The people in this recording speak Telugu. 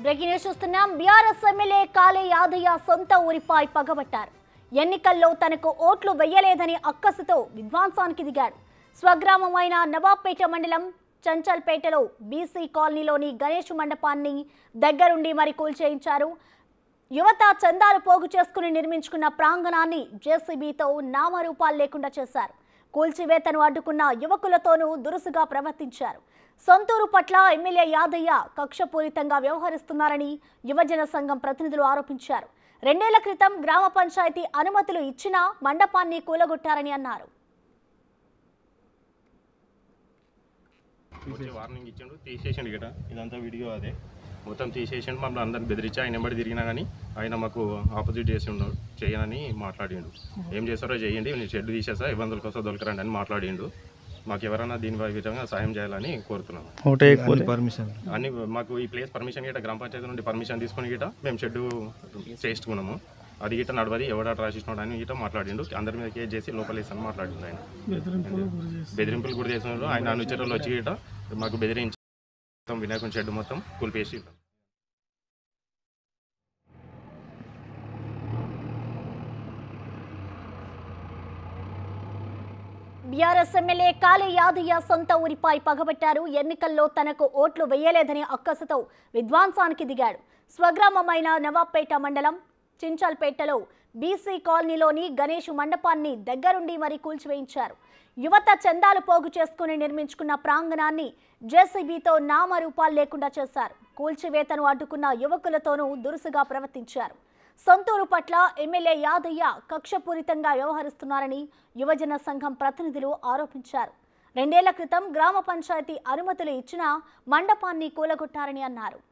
బ్రేకింగ్ న్యూస్ చూస్తున్నాం బీఆర్ఎస్ ఎమ్మెల్యే కాళే యాదయ్య సొంత ఊరిపై పగబట్టారు ఎన్నికల్లో తనకు ఓట్లు వెయ్యలేదని అక్కసుతో విధ్వంసానికి దిగాడు స్వగ్రామమైన నవాబ్పేట మండలం చంచల్పేటలో బీసీ కాలనీలోని గణేష్ మండపాన్ని దగ్గరుండి మరి కూల్చేయించారు యువత చందాలు పోగు చేసుకుని నిర్మించుకున్న ప్రాంగణాన్ని జేసీబీతో నామరూపాలు లేకుండా చేశారు కూల్చివేతను అడ్డుకున్న యువకులతోనూ దురుసుగా ప్రవర్తించారు సొంతూరు పట్ల ఎమ్మెల్యే యాదయ్య కక్షపూరితంగా వ్యవహరిస్తున్నారని యువజన సంఘం ప్రతినిధులు ఆరోపించారు రెండేళ్ల క్రితం గ్రామ పంచాయతీ అనుమతులు ఇచ్చినా మండపాన్ని కూలగొట్టారని అన్నారు వచ్చి వార్నింగ్ ఇచ్చిండు తీసేసిండు గిట ఇదంతా వీడియో అదే మొత్తం తీసేసిండు మమ్మల్ని అందరిని బెదిరించి ఆయన ఎంబడి తిరిగినా కానీ ఆయన మాకు ఆపోజిట్ చేసి ఉన్నాడు చేయనని మాట్లాడిండు ఏం చేస్తారో చేయండి నేను షెడ్ తీసేసా ఇబ్బందుల కోసం దొరకరండి అని మాట్లాడిండు మాకు ఎవరైనా దీని విధంగా సాయం చేయాలని కోరుతున్నాను ఒకటే ఎక్కువ పర్మిషన్ అన్ని మాకు ఈ ప్లేస్ పర్మిషన్ గిట్ట గ్రామ పంచాయతీ నుండి పర్మిషన్ తీసుకుని గిట్ట మేము షెడ్ చేసుకున్నాము అది గిట్ట నడవది ఎవడ రాసిస్తున్నాడు అని గిట్ట మాట్లాడిండు అందరి మీద కేసు చేసి లోపలేసని మాట్లాడిండు ఆయన బెదిరింపులు గురి చేసినారు ఆయన అనుచరులు వచ్చి గిట్ట మాకు బెదిరించి మొత్తం వినాయకుని షెడ్ మొత్తం కూల్పేసి బీఆర్ఎస్ ఎమ్మెల్యే కాళీ యాదయ్య సొంత ఊరిపై పగబట్టారు ఎన్నికల్లో తనకు ఓట్లు వేయలేదని అక్కసుతో విధ్వంసానికి దిగాడు స్వగ్రామమైన నవాబ్పేట మండలం చించల్పేటలో బీసీ కాలనీలోని గణేష్ మండపాన్ని దగ్గరుండి మరి కూల్చివేయించారు యువత చందాలు పోగు చేసుకుని నిర్మించుకున్న ప్రాంగణాన్ని జేసీబీతో నామరూపాలు లేకుండా చేశారు కూల్చివేతను అడ్డుకున్న యువకులతోనూ దురుసుగా ప్రవర్తించారు సొంతూరు పట్ల ఎమ్మెల్యే యాదయ్య కక్షపూరితంగా వ్యవహరిస్తున్నారని యువజన సంఘం ప్రతినిధులు ఆరోపించారు రెండేళ్ల క్రితం గ్రామ పంచాయతీ అనుమతులు ఇచ్చినా మండపాన్ని కూలగొట్టారని అన్నారు